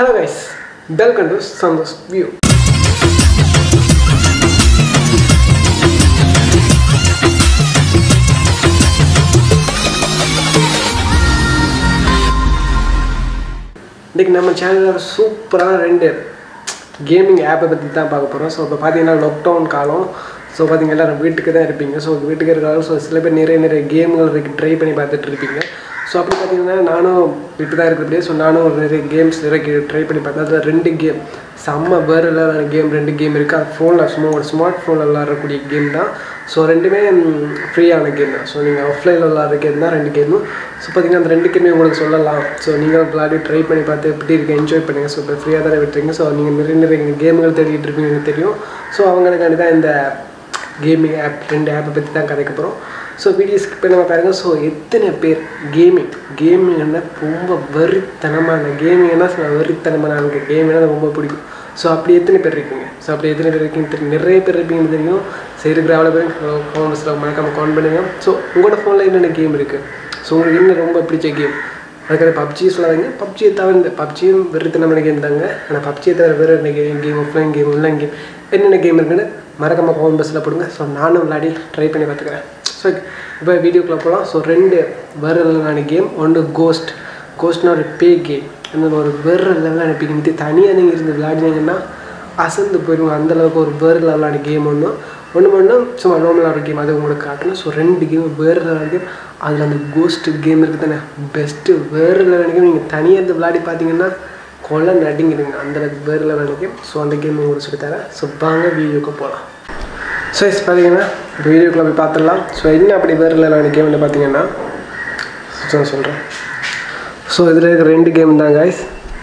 hello guys welcome to Santhosh view இன்றைக்கி நம்ம சேனலில் சூப்பரான ரெண்டு கேமிங் ஆப்பை பற்றி தான் பார்க்க போகிறோம் ஸோ இப்போ பார்த்தீங்கன்னா லாக்டவுன் காலம் ஸோ பார்த்தீங்கன்னா எல்லாரும் வீட்டுக்கு தான் இருப்பீங்க ஸோ வீட்டுக்கு இருக்காலும் ஸோ சில பேர் நிறைய நிறைய கேம்கள் இருக்கு ட்ரை பண்ணி பார்த்துட்டு இருப்பீங்க ஸோ அப்படி பார்த்தீங்கன்னா நானும் வீட்டு தான் இருக்கிறபடியே ஸோ நானும் நிறைய கேம்ஸ் நிறைய ட்ரை பண்ணி பார்த்தேன் அதில் ரெண்டு கேம் செம்ம வேறு லெவலான கேம் ரெண்டு கேம் இருக்குது அது ஃபோனில் சும்மா ஒரு ஸ்மார்ட் ஃபோனில் விளாட்றக்கூடிய கேம் தான் ஸோ ரெண்டுமே ஃப்ரீயான கேம் தான் ஸோ நீங்கள் ஆஃப்லைனில் விளாட்ற கேம் தான் ரெண்டு கேமும் ஸோ பார்த்தீங்கன்னா அந்த ரெண்டு கேமே உங்களுக்கு சொல்லலாம் ஸோ நீங்கள் விளாடி ட்ரை பண்ணி பார்த்து எப்படி இருக்கு என்ஜாய் பண்ணுங்கள் ஸோ இப்போ ஃப்ரீயாக தானே விட்டுறீங்க ஸோ நீங்கள் நிறைய நிறைய கேம்கள் தேடிட்டு இருப்பீங்க எனக்கு தெரியும் ஸோ அவங்களுக்காண்டி தான் இந்த கேமிங் ஆப் ரெண்டு ஆப்பை பற்றி தான் கதைக்க போகிறோம் ஸோ வீடியோ ஸ்கிப் பண்ணாம பாருங்கள் ஸோ எத்தனை பேர் கேமிங் கேமிங்னா ரொம்ப வெறித்தனமான கேமிங்னா வெறித்தனமான எனக்கு கேமிங்னா ரொம்ப பிடிக்கும் ஸோ அப்படி எத்தனை பேர் இருக்கீங்க ஸோ அப்படி எத்தனை பேர் இருக்கீங்க தெரியும் நிறைய பேர் இருப்பீங்கன்னு தெரியும் சரி இருக்கிற அவ்வளோ பேர் ஃபோன்ஸில் மறக்காமல் கவுண்ட் பண்ணுங்கள் ஸோ உங்களோட ஃபோனில் என்னென்ன கேம் இருக்குது ஸோ உங்களுக்கு என்ன ரொம்ப பிடிச்ச கேம் அதுக்காக பப்ஜி சொல்லாதீங்க பப்ஜியை தவிர பப்ஜியும் வெறுத்தனமான கேம் தாங்க ஆனால் பப்ஜியை தவிர வேறு என்ன game game offline game online game என்னென்ன கேம் இருக்குன்னு மறக்காமல் கவுண்ட் பஸ்ஸில் போடுங்க ஸோ நானும் விளையாடி ட்ரை பண்ணி பார்த்துக்கிறேன் ஸோ இப்போ வீடியோக்குள்ளே போகலாம் ஸோ ரெண்டு வேறு லெவலான கேம் ஒன்று கோஸ்ட் கோஸ்ட்னா ஒரு பே கேம் அந்த ஒரு வேறு லெவலான பே கேம் இது தனியாக நீங்கள் இருந்து விளையாடினீங்கன்னா அசந்து போயிடுவோம் அந்தளவுக்கு ஒரு வேறு லெவலான கேம் ஒன்று ஒன்று மட்டும் சும்மா நார்மலாக ஒரு கேம் அது உங்களுக்கு காட்டணும் ஸோ ரெண்டு கேம் வேறு லெவலான கேம் அதில் அந்த கோஸ்ட் கேம் இருக்குது தானே பெஸ்ட்டு வேறு லெவலான கேம் நீங்கள் தனியாக இருந்து விளையாடி பார்த்தீங்கன்னா கொலை நடிங்கிடுங்க அந்தளவுக்கு வேறு லெவலான கேம் ஸோ அந்த கேம் உங்களுக்கு சொல்லித்தரேன் ஸோ வாங்க வீடியோக்கு போகலாம் ஸோ இஸ் பார்த்தீங்கன்னா இப்போ வீடியோக்குள்ளே போய் பார்த்துடலாம் ஸோ என்ன அப்படி வேறு லெவலான கேம்னு பார்த்தீங்கன்னா நான் சொல்கிறேன் ஸோ இதில் இருக்கிற ரெண்டு கேம் தான் காய்ஸ்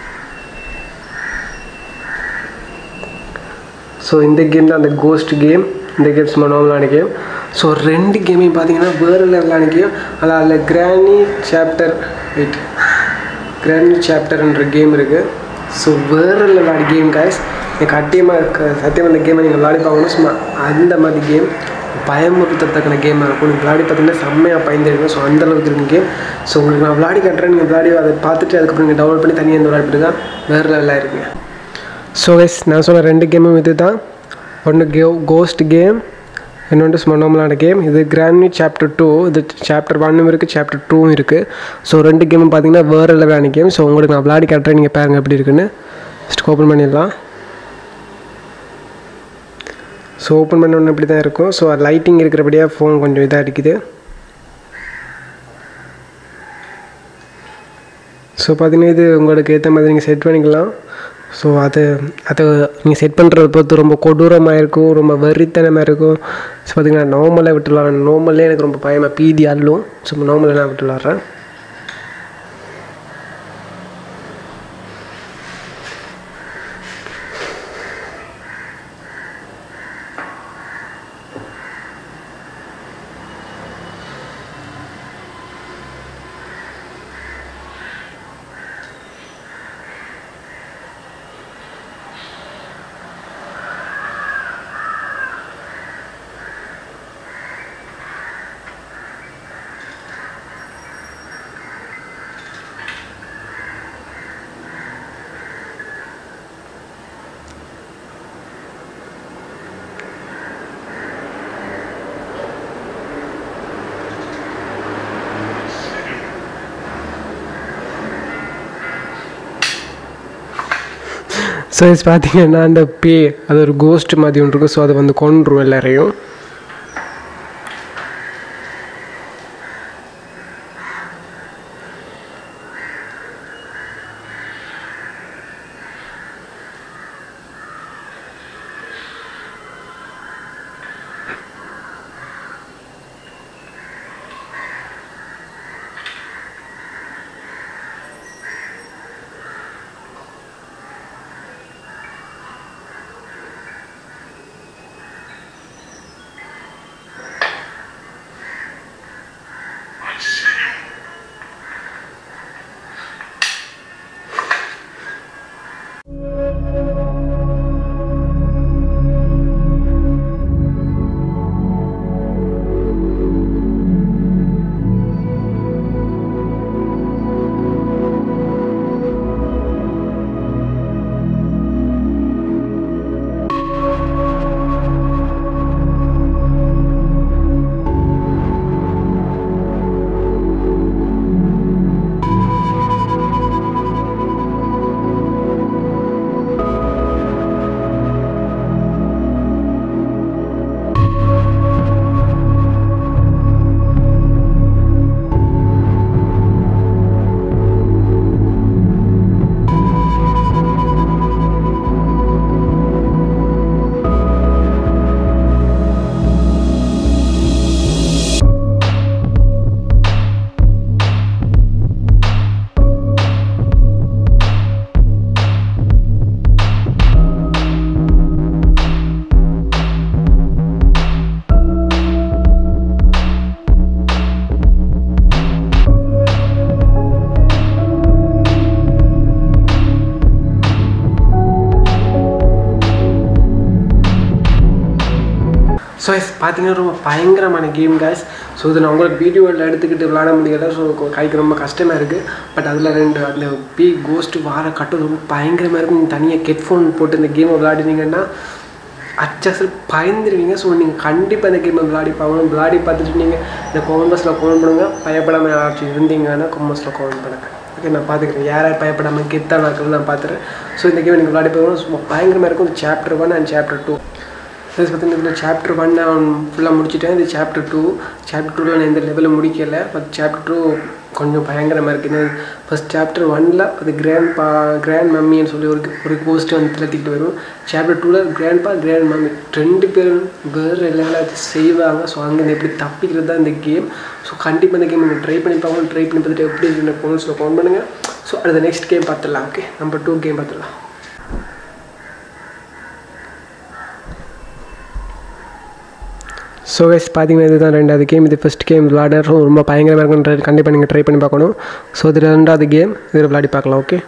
ஸோ இந்த கேம் தான் அந்த கோஸ்ட் கேம் இந்த கேம் சும்மா நார்மலான கேம் ஸோ ரெண்டு கேமையும் பார்த்தீங்கன்னா வேறு லெவலான கேம் அதில் அதில் கிராணி சாப்டர் வெயிட் கிராணி சாப்டர்ன்ற கேம் இருக்குது ஸோ வேறு லெவலான கேம் காய்ஸ் எனக்கு கட்டியமாக சத்தியமாக இந்த கேமை நீங்கள் விளையாடி பார்க்கணும் சும்மா அந்த மாதிரி கேம் பயமுறுத்தத்தக்கன கேமாக இருக்கும் நீங்கள் விளையாடி பார்த்தீங்கன்னா செம்மையாக பயந்துருக்கும் ஸோ அந்தளவுக்கு இருக்கும் கேம் ஸோ உங்களுக்கு நான் விளையாடி காட்டுறேன் நீங்கள் விளையாடி அதை பார்த்துட்டு அதுக்கப்புறம் நீங்கள் டவுன்லோட் பண்ணி தனியாக இந்த விளையாடிட்டு தான் வேறு லெவலாக இருக்குங்க ஸோ கைஸ் நான் சொன்ன ரெண்டு கேமும் இது தான் ஒன்று கே கோஸ்ட் கேம் இன்னொன்று சும்மா நார்மலான கேம் இது கிராண்ட்மி சாப்டர் டூ இது சாப்டர் ஒன்னும் இருக்குது சாப்டர் டூவும் இருக்குது ஸோ ரெண்டு கேமும் பார்த்தீங்கன்னா வேறு லெவலான கேம் ஸோ உங்களுக்கு நான் விளையாடி காட்டுறேன் நீங்கள் பாருங்கள் எப்படி இருக்குன்னு ஃபஸ்ட் ஓப்பன் பண்ணிடலாம் ஸோ ஓப்பன் பண்ண ஒன்று இப்படி தான் இருக்கும் ஸோ லைட்டிங் இருக்கிறபடியாக ஃபோன் கொஞ்சம் இதாக அடிக்குது ஸோ பார்த்தீங்கன்னா இது உங்களுக்கு ஏற்ற மாதிரி நீங்கள் செட் பண்ணிக்கலாம் ஸோ அது அது நீங்கள் செட் பண்ணுறத பொறுத்து ரொம்ப கொடூரமாக இருக்கும் ரொம்ப வெறித்தனமாக இருக்கும் ஸோ பார்த்தீங்கன்னா நார்மலாக விட்டுலாம் நார்மலே எனக்கு ரொம்ப பயமாக பீதி அள்ளும் ஸோ நார்மலாக நான் விட்டு விளாட்றேன் ஸோ இது பார்த்தீங்கன்னா அந்த பே அது ஒரு கோஸ்ட் மாதிரி ஒன்று இருக்கும் ஸோ அதை வந்து கொண்டுரும் எல்லாரையும் ஸோ எஸ் பார்த்தீங்கன்னா ரொம்ப பயங்கரமான கேம் guys ஸோ இது நான் உங்களுக்கு வீடியோவில் எடுத்துக்கிட்டு விளாட முடியல ஸோ கைக்கு ரொம்ப கஷ்டமாக இருக்குது பட் அதில் ரெண்டு அந்த பி கோஸ்ட் வார கட்டு ரொம்ப பயங்கரமாக இருக்கும் நீங்கள் தனியாக ஹெட்ஃபோன் போட்டு இந்த கேமை விளாடினீங்கன்னா அச்சசல் பயந்துருவீங்க ஸோ நீங்கள் கண்டிப்பாக இந்த கேமை விளாடி பார்க்கணும் விளாடி பார்த்துட்டு நீங்கள் இந்த கோமம்பஸில் கோவன் பண்ணுங்க பயப்படாமல் யாராச்சும் இருந்தீங்கன்னா கோமம்பஸில் கோவன் பண்ணுங்க ஓகே நான் பார்த்துக்கிறேன் யார் யார் பயப்படாமல் கெத்தாக நாட்கள் நான் பார்த்துறேன் ஸோ இந்த கேம் நீங்கள் விளாடி பார்க்கணும் சும்மா பயங்கரமாக இருக்கும் chapter one and chapter two plus பார்த்தீங்கன்னா இதில் சாப்டர் ஒன் நான் ஃபுல்லாக முடிச்சிட்டேன் இது சாப்டர் டூ சாப்டர் டூவில் நான் இந்த லெவலில் முடிக்கலை பட் சாப்டர் டூ கொஞ்சம் பயங்கரமாக இருக்குது ஃபஸ்ட் சாப்டர் ஒனில் அது கிராண்ட் பா கிராண்ட் மம்மின்னு சொல்லி ஒரு ஒரு போஸ்ட் வந்து திளத்திக்கிட்டு வரும் சாப்டர் டூவில் கிராண்ட் பா கிராண்ட் மம்மி ரெண்டு பேரும் வேறு லெவலில் செய்வாங்க ஸோ அங்கேருந்து எப்படி தப்பிக்கிறது தான் இந்த கேம் ஸோ கண்டிப்பாக இந்த கேம் நீங்கள் ட்ரை பண்ணி பார்க்கணும் ட்ரை பண்ணி பார்த்துட்டு எப்படி இருக்குன்னு ஃபோன்ஸில் ஃபோன் பண்ணுங்கள் ஸோ அடுத்த நெக்ஸ்ட் கேம் பார்த்துடலாம் ஓகே நம்பர் டூ கேம் பார்த்துடலாம் ஸோ கைஸ் பார்த்தீங்கன்னா இதுதான் ரெண்டாவது கேம் இது ஃபஸ்ட் கேம் விளாடுறோம் ரொம்ப பயங்கரமாக இருக்குன்ற கண்டிப்பாக நீங்கள் ட்ரை பண்ணி பார்க்கணும் ஸோ இது ரெண்டாவது கேம் இதில் விளையாடி பார்க்கலாம் ஓகே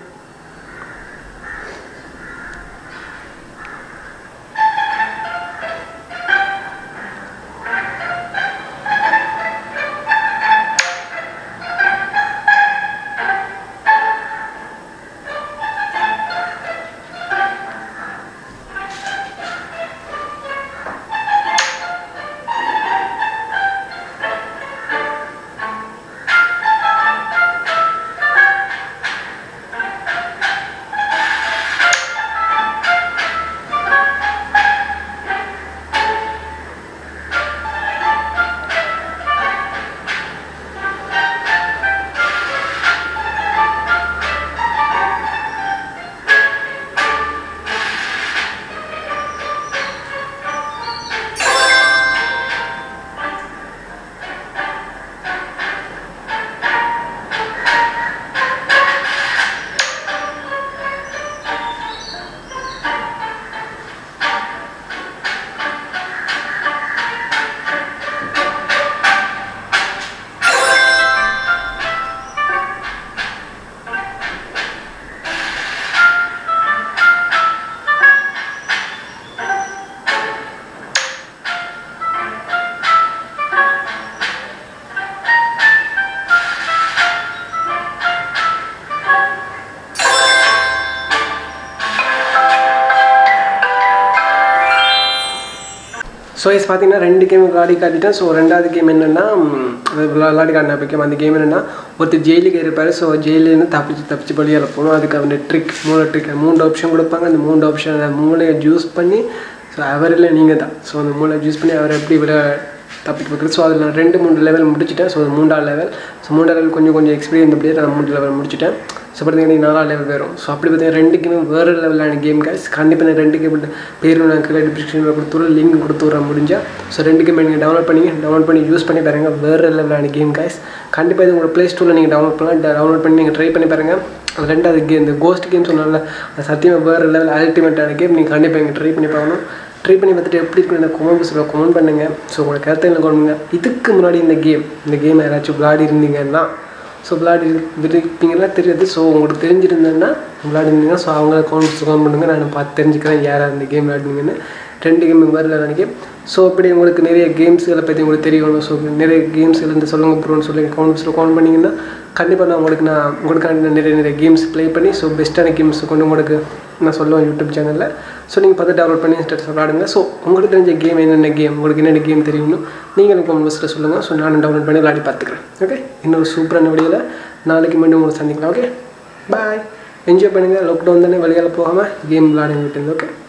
ஸோ இஸ் பார்த்தீங்கன்னா ரெண்டு கேம் விளையாடி காட்டிட்டேன் ஸோ ரெண்டாவது கேம் என்னென்னா விளையாடி காட்டின கேம் அந்த கேம் என்னென்னா ஒருத்தர் ஜெயிலுக்கு இருப்பார் ஸோ ஜெயிலேருந்து தப்பிச்சு தப்பிச்சு பள்ளியில் போகணும் அதுக்கு அவன் ட்ரிக் மூணு ட்ரிக் மூணு ஆப்ஷன் கொடுப்பாங்க அந்த மூணு ஆப்ஷன் மூளையை ஜூஸ் பண்ணி ஸோ அவரில் நீங்கள் தான் ஸோ அந்த மூளை ஜூஸ் பண்ணி அவர் எப்படி விட தப்பிட்டு பார்க்குறது ஸோ அதில் நான் ரெண்டு மூணு லெவல் முடிச்சிட்டேன் ஸோ மூன்றாவது லெவல் ஸோ மூன்றாவது லெவல் கொஞ்சம் கொஞ்சம் எக்ஸ்பீரியன்ஸ் அப்படியே நான் மூணு லெவல் முடிச்சிட்டேன் ஸோ பார்த்தீங்கன்னா நாலாவது லெவல் வரும் ஸோ அப்படி பார்த்தீங்கன்னா ரெண்டு கேமும் வேறு லெவலான கேம் கேஸ் கண்டிப்பாக நான் ரெண்டு கேம் பேர் நான் கீழே டிஸ்கிரிப்ஷனில் கொடுத்துருவோம் லிங்க் கொடுத்துட்றேன் முடிஞ்சால் ஸோ ரெண்டு கேம் நீங்கள் டவுன்லோட் பண்ணி டவுன்லோட் பண்ணி யூஸ் பண்ணி பாருங்கள் வேறு லெவலான கேம் கேஸ் கண்டிப்பாக இது உங்களோட ப்ளே ஸ்டோரில் நீங்கள் டவுன்லோட் பண்ணலாம் டவுன்லோட் பண்ணி நீங்கள் ட்ரை பண்ணி பாருங்கள் அது ரெண்டாவது கேம் இந்த கோஸ்ட் கேம் சொன்னால அது சத்தியமாக வேறு லெவல் அல்டிமேட்டான கேம் நீங்கள் கண்டிப்பாக நீங்கள் ட்ரை பண்ணி பார்க்கணும் ட்ரை பண்ணி பார்த்துட்டு எப்படி இருக்குன்னு எனக்கு கமெண்ட் பாக்ஸில் கமெண்ட் பண்ணுங்கள் ஸோ உங்களோட கருத்துங்களை கொண்டு இதுக்கு முன்னாடி இந்த கேம் இந்த கேம் யாராச்சும் விளையாடி இருந்தீங்கன்னா ஸோ விளையாடி இருப்பீங்களா தெரியாது ஸோ உங்களுக்கு தெரிஞ்சிருந்தேன்னா விளையாடி இருந்தீங்கன்னா ஸோ அவங்கள கமெண்ட் கமெண்ட் பண்ணுங்கள் நான் பார்த்து தெரிஞ்சுக்கிறேன் யாராக இந்த கேம் விளையாடுனீங்கன்னு ரெண்டு கேம் வரல நினைக்கிறேன் ஸோ அப்படி உங்களுக்கு நிறைய கேம்ஸ்களை பற்றி உங்களுக்கு தெரியணும் ஸோ நிறைய கேம்ஸ் இருந்து சொல்லுங்க ப்ரோன்னு சொல்லி கமெண்ட்ஸில் கமெண்ட் பண்ணிங்கன்னா கண்டிப்பாக நான் உங்களுக்கு நான் உங்களுக்கான நிறைய நிறைய கேம்ஸ் ப்ளே பண்ணி ஸோ பெஸ்ட்டான கேம்ஸ் கொண்டு உங்களுக்கு நான் சொல்லுவேன் யூடியூப் சேனலில் ஸோ நீங்கள் பார்த்து டவுன்லோட் பண்ணி ஸ்டேட்டஸ் விளாடுங்க ஸோ உங்களுக்கு தெரிஞ்ச கேம் என்னென்ன கேம் உங்களுக்கு என்னென்ன கேம் தெரியும்னு நீங்கள் எனக்கு கமெண்ட்ஸில் சொல்லுங்கள் ஸோ நானும் டவுன்லோட் பண்ணி விளையாடி பார்த்துக்கிறேன் ஓகே இன்னொரு சூப்பரான வீடியோவில் நாளைக்கு மீண்டும் உங்களை சந்திக்கலாம் ஓகே பாய் என்ஜாய் பண்ணுங்கள் லாக்டவுன் தானே வெளியால் போகாமல் கேம் விளையாடுங்க விட்டுருந்து ஓகே